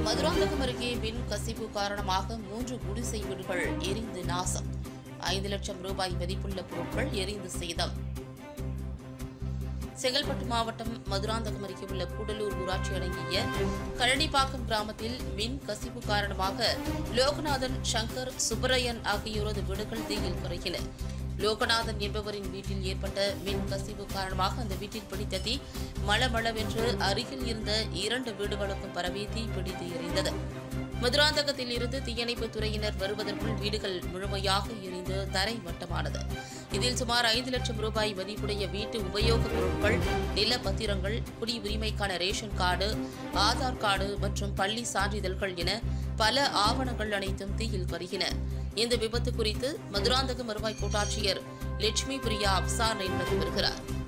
மதுராந்தகம் அருகே மின் கசிவு காரணமாக மூன்று குடிசை வீடுகள் எரிந்து நாசம் ஐந்து லட்சம் ரூபாய் மதிப்புள்ள பொருட்கள் எரிந்து சேதம் செங்கல்பட்டு மாவட்டம் மதுராந்தகம் அருகே உள்ள கூடலூர் ஊராட்சி அடங்கிய கழனிப்பாக்கம் கிராமத்தில் மின் கசிவு காரணமாக லோகநாதன் சங்கர் சுப்பரையன் ஆகியோரது வீடுகள் தீயில் கருகின லோகநாதன் என்பவரின் வீட்டில் ஏற்பட்ட மின் கசிவு காரணமாக அந்த வீட்டில் பிடித்த தீ மளமளவென்று அருகில் இருந்த இரண்டு வீடுகளுக்கும் பரவி தீ பிடித்து எரிந்தது மதுராந்தகத்தில் இருந்து தீயணைப்புத் துறையினர் வருவதற்குள் வீடுகள் முழுமையாக எரிந்து தரை மட்டமானது இதில் சுமார் ஐந்து லட்சம் ரூபாய் மதிப்புடைய வீட்டு உபயோகப் பொருட்கள் நில பத்திரங்கள் குடியுரிமைக்கான ரேஷன் கார்டு ஆதார் கார்டு மற்றும் பள்ளி சான்றிதழ்கள் என பல ஆவணங்கள் அனைத்தும் தீயில் கருகின இந்த விபத்து குறித்து மதுராந்தகம் வருவாய் கோட்டாட்சியர் லட்சுமி பிரியா விசாரணை நடத்தி வருகிறார்